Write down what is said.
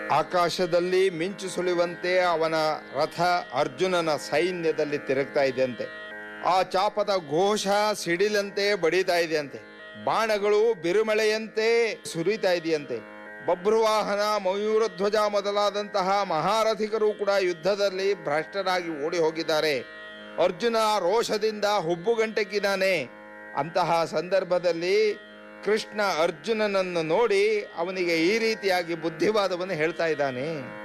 ಆಕಾಶದಲ್ಲಿ ಮಿಂಚು ಸುಳಿಯುವಂತೆ ಅವನ ರಥ ಅರ್ಜುನನ ಸೈನ್ಯದಲ್ಲಿ ತಿರುಗ್ತಾ ಇದೆಯಂತೆ ಆ ಚಾಪದ ಘೋಷ ಸಿಡಿಲಂತೆ ಬಡಿತಾ ಇದೆಯಂತೆ ಬಾಣಗಳು ಬಿರುಮಳೆಯಂತೆ ಸುರಿತಾ ಇದೆಯಂತೆ ಬಭ್ರುವಾಹನ ಮಯೂರಧ್ವಜ ಮೊದಲಾದಂತಹ ಮಹಾರಥಿಕರು ಕೂಡ ಯುದ್ಧದಲ್ಲಿ ಭ್ರಷ್ಟರಾಗಿ ಓಡಿ ಹೋಗಿದ್ದಾರೆ ಅರ್ಜುನ ರೋಷದಿಂದ ಹುಬ್ಬುಗಂಟಕ್ಕಿದ್ದಾನೆ ಅಂತಹ ಸಂದರ್ಭದಲ್ಲಿ ಕೃಷ್ಣ ಅರ್ಜುನನನ್ನು ನೋಡಿ ಅವನಿಗೆ ಈ ರೀತಿಯಾಗಿ ಬುದ್ಧಿವಾದವನ್ನು ಹೇಳ್ತಾ ಇದ್ದಾನೆ